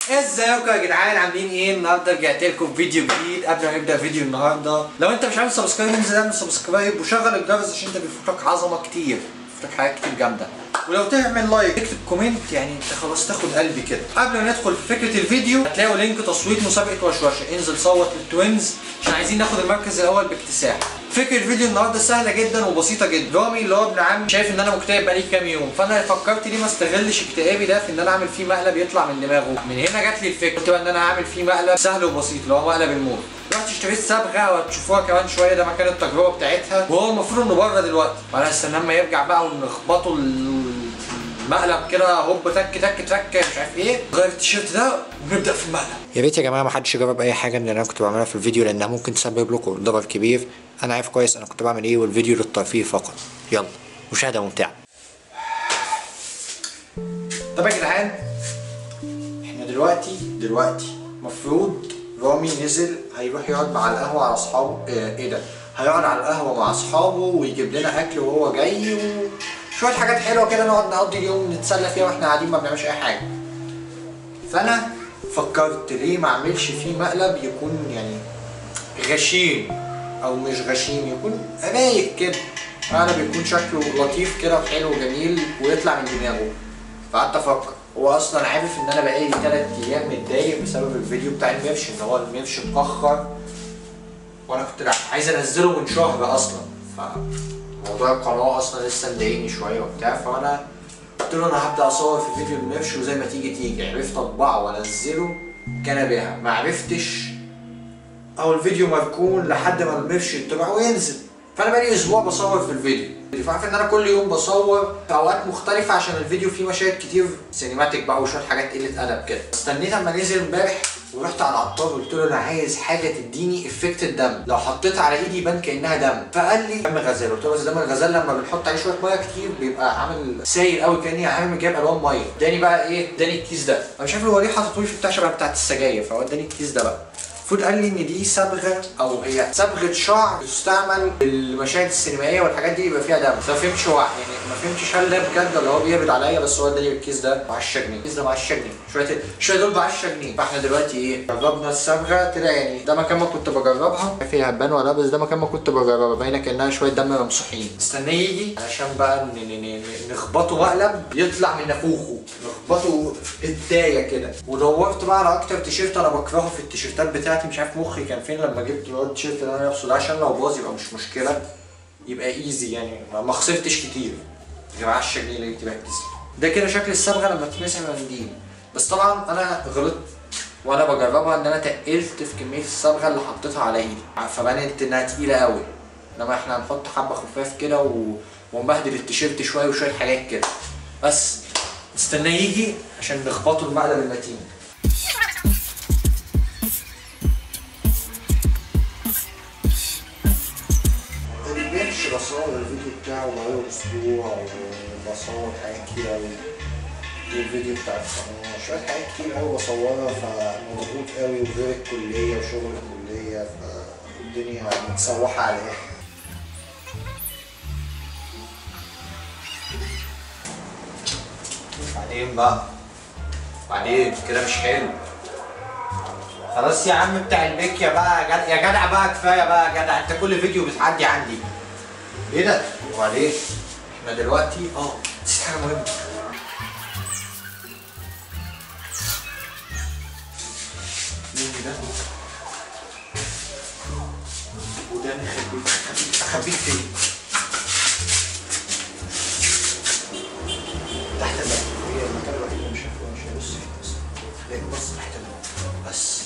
ازيكم يا جدعان عاملين ايه النهارده رجعت لكم فيديو جديد قبل ما نبدا فيديو النهارده لو انت مش عامل سبسكرايب انزل اعمل سبسكرايب وشغل الجرس عشان انت بيفوتك عظمه كتير بيفوتك حاجات كتير جامده ولو تعمل لايك اكتب كومنت يعني انت خلاص تاخد قلبي كده قبل ما ندخل في فكره الفيديو هتلاقوا لينك تصويت مسابقه وشوشه انزل صوت للتوينز عشان عايزين ناخد المركز الاول باكتساح فكره الفيديو النهارده سهله جدا وبسيطه جدا رامي اللي هو ابن عمي شايف ان انا مكتئب بقالي كام يوم فانا فكرت ليه ما استغلش اكتئابي ده في ان انا اعمل فيه مقلب يطلع من دماغه من هنا جات لي الفكره قلت بقى ان انا هعمل فيه مقلب سهل وبسيط اللي هو مقلب الموت رحت اشتريت صبغه وهتشوفوها كمان شويه ده مكان التجربه بتاعتها وهو المفروض انه بره دلوقتي وانا هستناه اما يرجع بقى ونخبطه المقلب كده هوب تك تك تك مش عارف ايه غير التيشيرت ده ونبدا في المقلب يا ريت يا جماعه ما حدش يجرب اي حاجه من اللي انا كنت بعملها في الفيديو لانها ممكن تسبب لكم ضرر كبير انا عارف كويس انا كنت بعمل ايه والفيديو للترفيه فقط يلا مشاهده ممتعه طب يا جدعان احنا دلوقتي دلوقتي مفروض رامي نزل هيروح يقعد مع القهوه على اصحابه ايه, ايه ده هيقعد على القهوه مع اصحابه ويجيب لنا اكل وهو جاي وشويه حاجات حلوه كده نقعد نقضي اليوم نتسلى فيها واحنا قاعدين ما بنعملش اي حاجه فانا فكرت ليه ما اعملش فيه مقلب يكون يعني غشيم او مش غشيم يكون رايق كده مقلب يكون شكله لطيف كده وحلو وجميل ويطلع من دماغه فقعدت افكر هو اصلا عارف ان انا بقالي تلات ايام متضايق بسبب الفيديو بتاع المرش ان هو المرش اتاخر وانا كنت عايز انزله من شهر اصلا فموضوع القناه اصلا لسه مضايقني شويه وبتاع فانا قلت له انا هبدا اصور في فيديو المرش وزي ما تيجي تيجي عرفت اطبعه وانزله كان بها ما عرفتش او الفيديو مركون لحد ما المرش يطبع وينزل فانا بقالي اسبوع بصور في الفيديو فعارف ان انا كل يوم بصور في اوقات مختلفه عشان الفيديو فيه مشاهد كتير سينماتيك بقى وشويه حاجات قله ادب كده استنيت اما نزل امبارح ورحت على العطار قلت له انا عايز حاجه تديني افكت الدم لو حطيتها على ايدي يبان كانها دم فقال لي دم غزال قلت له بس دم الغزال لما بنحط عليه شويه ميه كتير بيبقى عامل سايل قوي كاني عامل جايب الوان ميه اداني بقى ايه اداني الكيس ده انا مش عارف هو ليه حاطط في بتاع شبه بتاعت السجاير فهو اداني الكيس ده بقى المفروض قال لي ان دي صبغه او هي صبغه شعر بتستعمل للمشاهد السينمائيه والحاجات دي يبقى فيها دم بس ما فهمتش هو يعني ما فهمتش هل ده بجد ولا هو بيهبد عليا بس هو اداني الكيس ده ب 10 جنيه الكيس ده ب 10 جنيه شويه شويه دول ب 10 جنيه فاحنا دلوقتي ايه جربنا الصبغه طلع يعني ده مكان ما كنت بجربها فيها هبان ولا بس ده مكان ما كنت بجربها باينه كانها شويه دم ممسوحين استناه يجي علشان بقى نخبطه مقلب يطلع من نافوخه نخبطه هدايه كده ودورت بقى على اكتر تيشيرت انا بكرهه في التيشيرتات بتاعتي مش عارف مخي كان فين لما جبت اللي هو التيشيرت اللي انا لابسه ده عشان لو باظ يبقى مش مشكله يبقى ايزي يعني ما خسرتش كتير غير 10 جنيه اللي جبت بيها الكيس ده كده شكل الصبغه لما تتمسح منديل بس طبعا انا غلطت وانا بجربها ان انا تقلت في كميه الصبغه اللي حطيتها على ايدي فبانت انها تقيله قوي انما احنا هنحط حبه خفاف كده و... ونبهدل التيشيرت شويه وشويه حاجات كده بس استناه يجي عشان نخبطه المقلب المتين البنش بصور الفيديو بتاعه بقاله اسبوع وبصور حاجات كتير اوي والفيديو بتاع القناة شوية حاجات كتير اوي بصورها فمضغوط اوي وغير الكلية وشغل الكلية فالدنيا متسوحة على الآخر بعدين بقى بعدين كده مش حلو خلاص يا عم بتاع المكيا بقى يا جدع, يا جدع بقى كفايه بقى يا جدع انت كل فيديو بتعدي عندي ايه ده وبعدين احنا دلوقتي اه نسيت حاجه مهمه مين ده وده نخبيه اخبيه فين تحت الماء هي المكان الوحيد اللي مش هيبقى مش هيبص فيه بس لان بص تحت الماء بس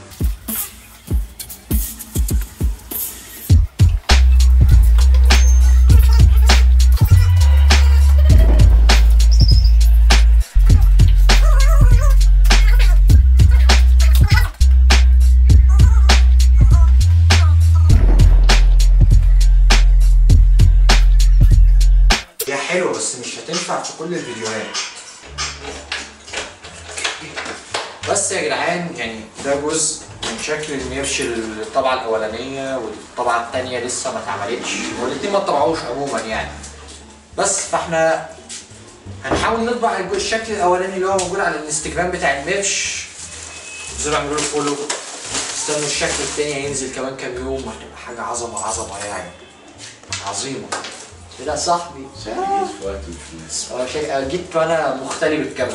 هي حلوه بس مش هتنفع في كل الفيديوهات بس يا جدعان يعني ده جزء من شكل الميرش الطبعة الأولانية والطبعة التانية لسه ما اتعملتش والاتنين ما اتطبعوش عموما يعني بس فاحنا هنحاول نطبع الشكل الأولاني اللي هو موجود على الانستجرام بتاع الميرش انزلوا اعملوا له فولو استنوا الشكل التاني هينزل كمان كام يوم وهتبقى حاجه عظمه عظمه يعني عظيمه ايه ده يا صاحبي شكلي جيت في وقت مش مناسب اه شيء جيت وانا مختلف الكاميرا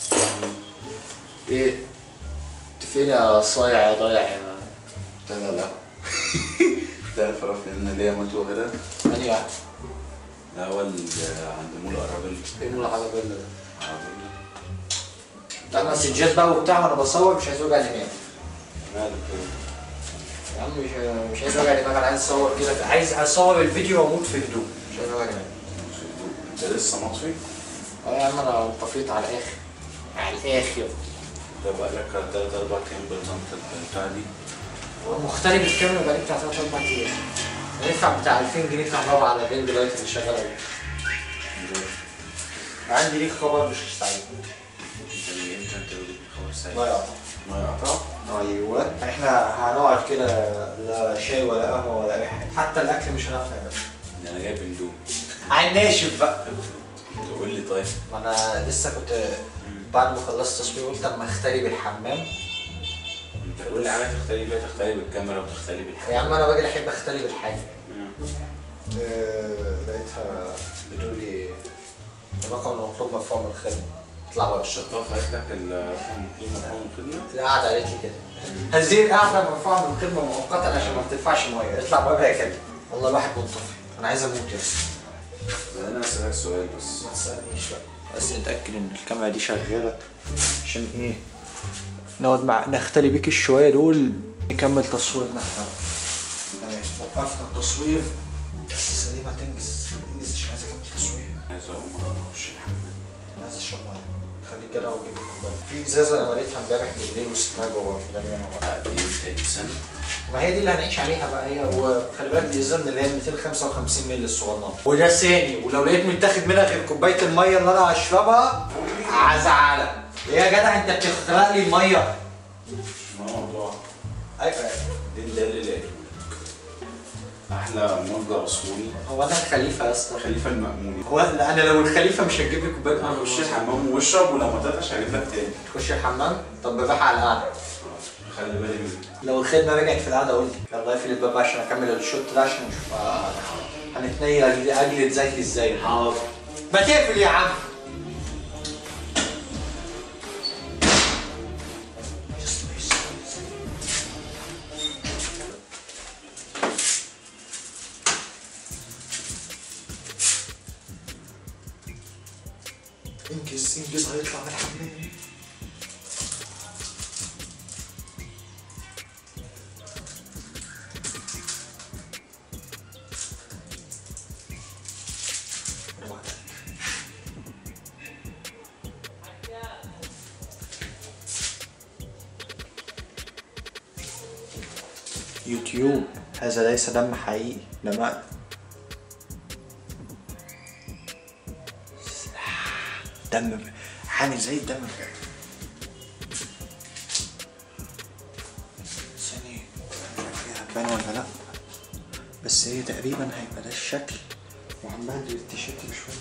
ايه انت فين يا صايع يا ضايع يا لا لا تعرف رفع ان ليا موت وغيرها انهي واحد الاول آه، عند مول ارابيل ايه نور على بالله ده ارابيل لا مسجات بقى وبتاع وانا بصور مش عايز وجع دماغ مالك كده يا عم مش مش عايز وجع دماغ انا عايز اصور كده عايز اصور الفيديو واموت في هدوء مش عايز وجع دماغ مش هدوء. انت لسه مطفي اه يا عم انا انطفيت على الاخر على الاخر ده بقى لك تلات اربع ايام بالظبط البتاع دي مختلف الكاميرا بقالي بتاع 3 4 ايام هندفع بتاع 2000 جنيه كهرباء على الرينج لايت اللي شغال اهو عندي ليك خبر مش سعيد انت من امتى انت بتجيب خمس ساعات الله يقطع ما يقطع ايوه احنا هنقعد كده لا شاي ولا قهوه ولا اي حاجه حتى الاكل مش هنعرف نعمله ده انا جايب هندوم على الناشف بقى تقول لي طيب ما انا لسه كنت بعد ما خلصت تصوير قلت اما اختلي بالحمام انت تقول لي حاجه تختلي بيها تختلي بالكاميرا وتختلي بالحاجه يا عم انا راجل احب اختلي بالحاجه آه، لقيتها بتقول لي الرقم المطلوب مرفوع من الخدمه اطلع بره الشغل الشطافه قالت لك الرقم في مفهوم الخدمه القعده قالت لي كده هذه القعده مرفوعه من خدمه مؤقتا عشان ما بتدفعش ميه اطلع بره يا كلب والله الواحد منطفي انا عايز اموت يا اسطى ده انا اسالك سؤال بس ما تسالنيش بقى بس نتاكد ان الكاميرا دي شغاله عشان ايه نقعد مع نختلي بيك الشويه دول نكمل تصويرنا احنا تمام وقفنا التصوير بس سليمه تنجز تنجز مش عايز اكمل تصوير عايز اقوم اخش الحمام انا عايز اشرب ميه خليك كده وجيب لي كوبايه في ازازه انا مليتها امبارح بالليل وسبتها جوه في الجنينه دي تاني سنه ما هي دي اللي هنعيش عليها بقى هي وخلي بالك دي ازازه من اللي هي 255 مللي الصغننه وده ثاني ولو لقيت متاخد منها غير كوبايه الميه اللي انا هشربها هزعلك ايه يا جدع انت بتخترق لي الميه ما موضوع ايوه دي ده اللي لقيته احلى مصدر رسولي هو انا الخليفه يا اسطى خليفه المأموني هو لا، انا لو الخليفه مش هتجيب لي كوبايه ميه خش الحمام واشرب ولما تقفش هجيب لك تاني تخش الحمام طب بباح على القعده خلي بالي منك لو الخدمه رجعت في القعده قول لي يلا اقفل الباب عشان اكمل الشوت ده عشان نشوف آه، هنتنيل اجلد اجلد زيك ازاي حاضر ما تقفل يا عم انجز انجز هيطلع من الحمام يوتيوب هذا ليس دم حقيقي ده مقلب دم عامل زي الدم بجد ثانية مش عارف هتبان ولا لأ بس هي تقريبا هيبقى ده الشكل وهنبهدل التيشيرت بشوية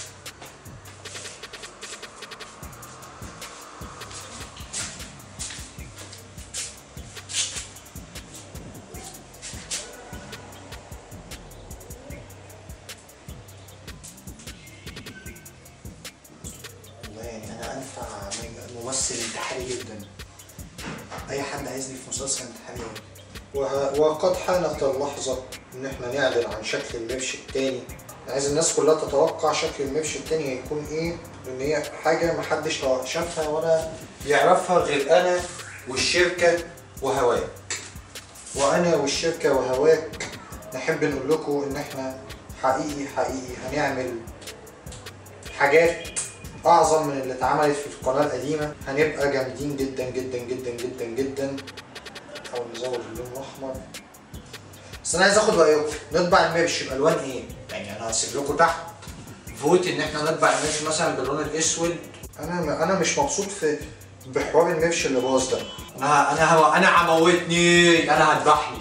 والله يعني انا انفع ممثل انتحاري جدا اي حد عايزني في مسلسل انتحاري وه- وقد حانت اللحظة ان احنا نعلن عن شكل المرش التاني عايز الناس كلها تتوقع شكل المرش التاني هيكون ايه لان هي حاجة محدش شافها ولا يعرفها غير انا والشركة وهواك وانا والشركة وهواك نحب نقول لكم ان احنا حقيقي حقيقي هنعمل حاجات اعظم من اللي اتعملت في القناه القديمه هنبقى جامدين جدا جدا جدا جدا جدا نحاول نزود اللون الاحمر بس انا عايز اخد رايكم نطبع المرش بالوان ايه يعني انا هسيب لكم تحت فوت ان احنا نطبع المرش مثلا باللون الاسود انا انا مش مبسوط في بحوار المرش اللي باظ ده انا انا هو انا هموتني انا هذبحني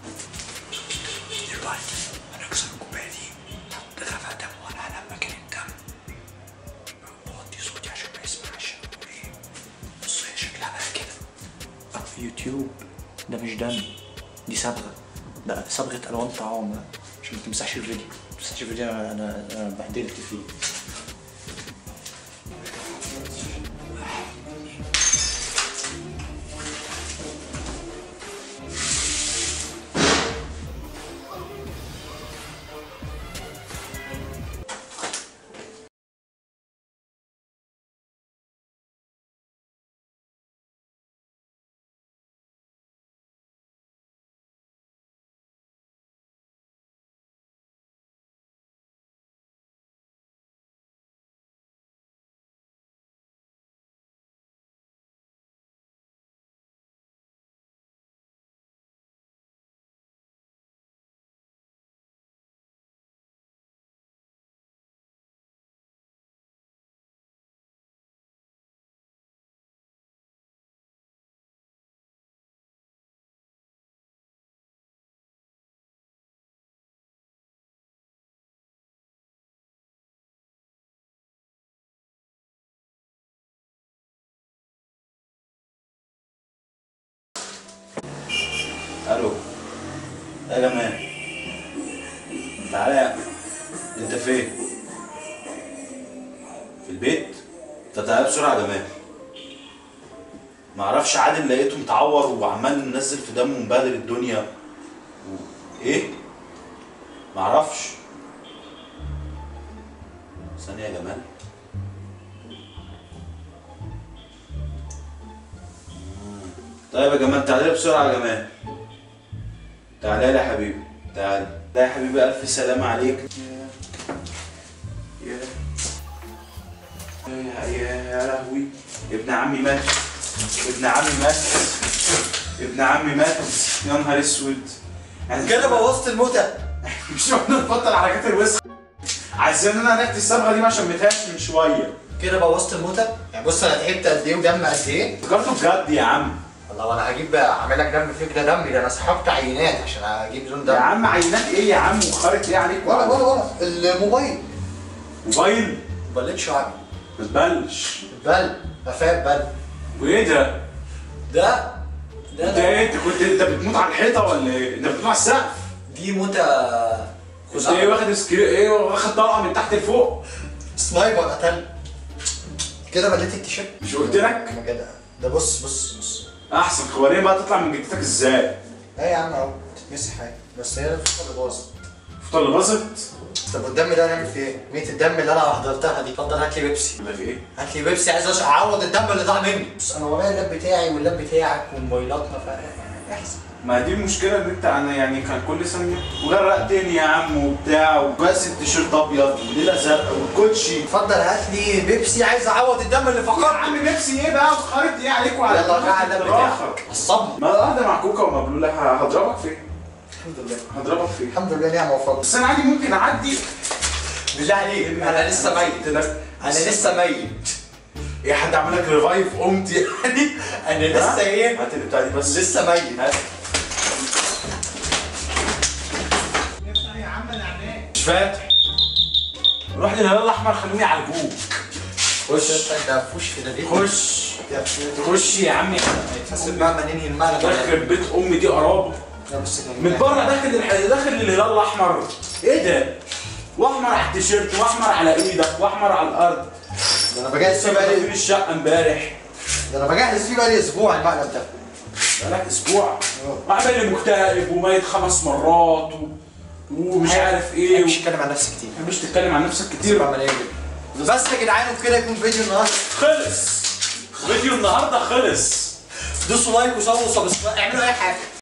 دلوقتي انا اكسر الكوبايه دي حط غفا دم وانا على مكان الدم بوطي صوتي عشان ما يسمعش اقول ايه بص هي شكلها بقى كده في يوتيوب ده مش دم دي صبغه ده صبغه الوان طعام عشان ما تمسحش الفيديو ما تمسحش الفيديو انا انا أنا بهدلت فيه الو يا جمال تعالى يا انت فين في البيت طب تعالى بسرعه يا جمال معرفش عادل لقيته متعور وعمال منزل في دمه ومبهدل الدنيا و... ايه معرفش ثانيه يا جمال طيب يا جمال تعالى لي بسرعة يا جمال تعالى لي يا حبيبي تعالى لا يا حبيبي ألف سلامة عليك يا يا يا يا لهوي ابن عمي مات ابن عمي مات ابن عمي مات يا نهار اسود يعني كده بوظت الموتة مش قلنا نبطل حركات الوسخ عايزين انا ريحة الصبغة دي ما شميتهاش من شوية كده بوظت الموتة يعني بص انا تعبت قد ايه ودم قد ايه افتكرته بجد يا عم والله وانا هجيب بقى اعمل لك دم فيك ده دمي ده انا سحبت عينات عشان اجيب لون يا دم عم عينات ايه يا عم وخارج ايه عليك ولا ولا ولا الموبايل موبايل ما بلتش عقلي ما تبلش بل قفاه بل وايه ده؟ ده ده انت ايه انت كنت انت بتموت على الحيطه ولا ايه؟ انت بتموت على السقف؟ دي موتة انت ايه واخد سكري ايه واخد طلقه من تحت لفوق؟ سنايبر قتل كده بليت التيشيرت مش قلت لك؟ يا جدع ده بص بص بص احسن خوارين بقى تطلع من جدتك ازاي؟ لا يا عم اهو تتمسح حاجه بس هي الفكره اللي باظت الفطار اللي باظت؟ طب والدم ده هنعمل فيه ايه؟ مية الدم اللي انا حضرتها دي اتفضل هات لي بيبسي يقول لك ايه؟ هات لي بيبسي عايز أش- اعوض الدم اللي ضاع مني بص انا ورايا اللاب بتاعي واللاب بتاعك وموبايلاتنا ف احسن ما دي المشكله ان انت انا يعني كان كل ثانيه وغرقتني يا عم وبتاع وبس التيشيرت ابيض وليله زرقاء والكوتشي اتفضل هات لي بيبسي عايز اعوض الدم اللي يا فقدته عم بيبسي ايه بقى وخارج ايه عليك وعلى يلا رجع اللاب الراحة؟ بتاعك عصبني ما واحده معكوكه ومبلوله ه- هضربك فين؟ الحمد لله هضربك فين؟ الحمد لله نعمه وفضل بس انا عادي ممكن اعدي بالله عليك انا لسه ميت انا لسه ميت ايه حد عمل لك ريفايف قمت يعني انا لسه ايه هات اللي بتاع دي بس لسه ميت هات مش فاتح روح للهلال الاحمر خلوني يعالجوك خش انت انت فوش في ده خش خش يا عمي حسب بقى ما ننهي المعنى يخرب بيت امي دي قرابه لا بس ده من بره داخل الح... داخل الهلال الاحمر ايه ده؟ واحمر على التيشيرت واحمر على ايدك واحمر على الارض ده انا بجهز فيه لسه بقالي في الشقه امبارح ده انا بجهز فيه بقالي اسبوع المقلب ده بقالك اسبوع عامل لي مكتئب وميت خمس مرات و... ومش عارف ايه مش اتكلم عن نفسي كتير مش تتكلم عن نفسك كتير كتير بعمل ايه كده بس يا جدعان وبكده يكون فيديو النهارده خلص فيديو النهارده خلص دوسوا لايك وسووا سبسكرايب اعملوا اي حاجه